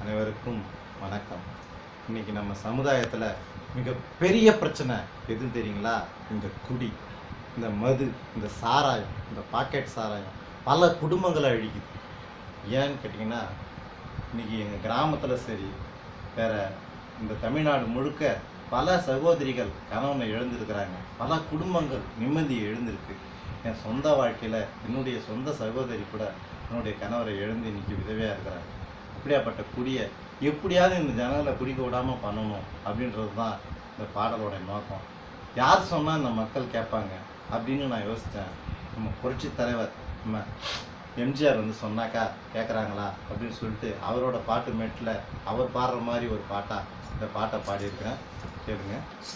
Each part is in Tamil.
அனைவருக்கும் வணக்கம் இன்னைக்கு நம்ம சமுதாயத்தில் மிகப்பெரிய பிரச்சனை எதுன்னு தெரியுங்களா இந்த குடி இந்த மது இந்த சாராயம் இந்த பாக்கெட் சாராயம் பல குடும்பங்களை அழிக்குது ஏன்னு கேட்டிங்கன்னா இன்னைக்கு எங்கள் கிராமத்தில் சரி வேற இந்த தமிழ்நாடு முழுக்க பல சகோதரிகள் கணவனை இழந்திருக்கிறாங்க பல குடும்பங்கள் நிம்மதியை எழுந்திருக்கு என் சொந்த வாழ்க்கையில் என்னுடைய சொந்த சகோதரி கூட என்னுடைய கணவரை எழுந்து இன்னைக்கு விதவையாக இருக்கிறாங்க அப்படியாப்பட்ட குடியை எப்படியாவது இந்த ஜனங்களை குடிக்க விடாமல் பண்ணணும் அப்படின்றது தான் இந்த பாடலோட நோக்கம் யார் சொன்னால் இந்த மக்கள் கேட்பாங்க அப்படின்னு நான் யோசித்தேன் நம்ம புரட்சி தலைவர் நம்ம எம்ஜிஆர் வந்து சொன்னாக்கா கேட்குறாங்களா அப்படின்னு சொல்லிட்டு அவரோட பாட்டு மேட்டில் அவர் பாடுற மாதிரி ஒரு பாட்டாக இந்த பாட்டை பாடியிருக்கிறேன் கேளுங்க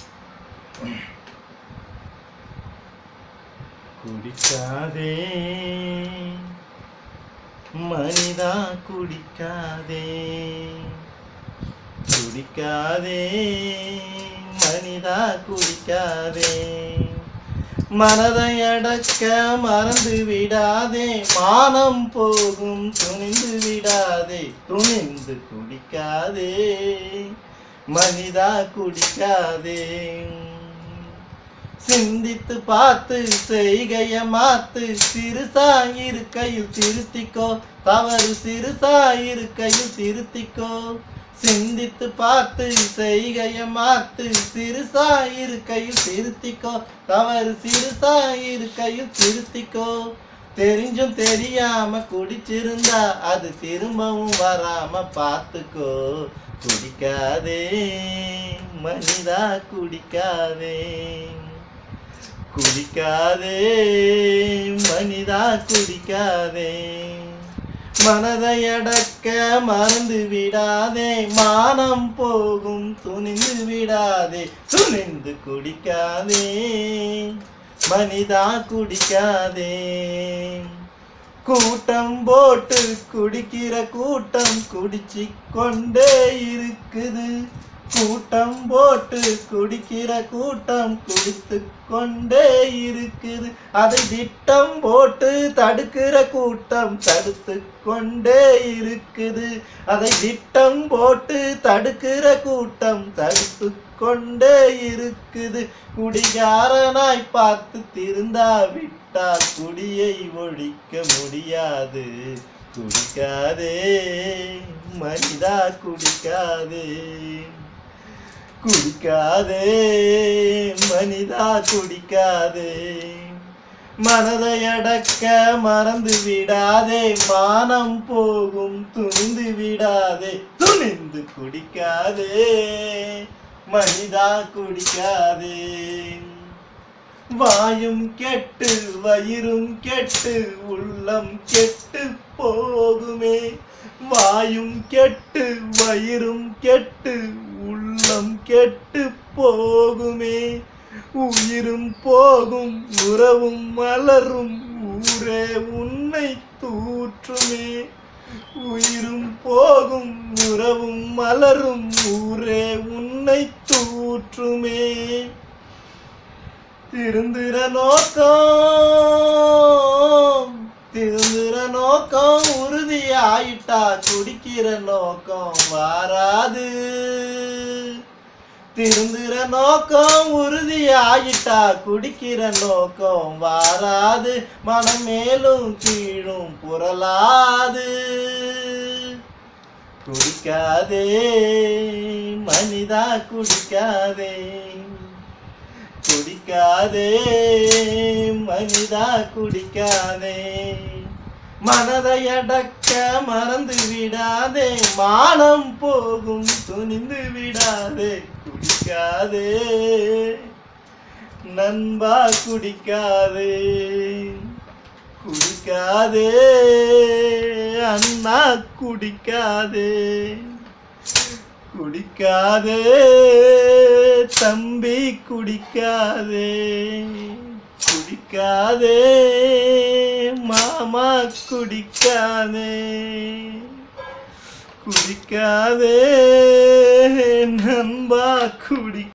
குடிக்காதே மனிதா குடிக்காதே குடிக்காதே மனிதா குடிக்காதே மனதை அடக்க மறந்து விடாதே மானம் போகும் துணிந்து விடாதே துணிந்து குடிக்காதே மனிதா குடிக்காதே சிந்தித்து பார்த்து செய்கைய மாத்து சிறுசாயிருக்கையில் திருத்திக்கோ தவறு சிறுசாயிருக்கையில் திருத்திக்கோ சிந்தித்து பார்த்து செய்கைய மாத்து சிறுசாயிருக்கையில் திருத்திக்கோ தவறு சிறுசாயிருக்கையில் திருத்திக்கோ தெரிஞ்சும் தெரியாம குடிச்சிருந்தா அது திரும்பவும் வராம பார்த்துக்கோ குடிக்காதே மனிதா குடிக்காதே குடிக்காதே மனிதா குடிக்காதே மனதை அடக்க மறந்து விடாதே மானம் போகும் துணிந்து விடாதே துணிந்து குடிக்காதே மனிதா குடிக்காதே கூட்டம் போட்டு குடிக்கிற கூட்டம் குடிச்சு கொண்டே இருக்குது கூட்டம் போட்டு குடிக்கிற கூட்டம் குடித்து கொண்டே இருக்குது அதை திட்டம் போட்டு தடுக்கிற கூட்டம் தடுத்து கொண்டே இருக்குது அதை திட்டம் போட்டு தடுக்கிற கூட்டம் தடுத்து கொண்டே இருக்குது குடிகாரனாய் பார்த்து திருந்தா விட்டால் குடியை ஒழிக்க முடியாது குடிக்காதே மனிதா குடிக்காதே குடிக்காதே மனிதா குடிக்காதே மனதை அடக்க மறந்து விடாதே மானம் போகும் துணிந்து விடாதே துணிந்து குடிக்காதே மனிதா குடிக்காதே வாயும் கெட்டு வயிறும் கெட்டு உள்ளம் கெட்டு போகுமே வாயும் கெட்டு வயிறும் கெட்டு உள்ளம் கெட்டு போகுமே உயிரும் போகும் உறவும் மலரும் ஊரே உன்னை தூற்றுமே உயிரும் போகும் உறவும் மலரும் ஊரே உன்னை தூற்றுமே திருந்துற நோக்கம் திருந்துற நோக்கம் உறுதியாயிட்டா குடிக்கிற நோக்கம் வாராது திருந்துற நோக்கம் உறுதியாயிட்டா குடிக்கிற நோக்கம் வாராது மனம் மேலும் கீழும் புரளாது குடிக்காதே மனிதா குடிக்காதே குடிக்காதே மனிதா குடிக்காதே மனதை அடக்க மறந்து விடாதே மானம் போகும் துணிந்து விடாதே குடிக்காதே நண்பா குடிக்காதே குடிக்காதே அண்ணா குடிக்காதே குடிக்காதே தம்பி குடிக்காதே குடிக்காதே மாமா குடிக்காதே குடிக்காதே நண்பா குடி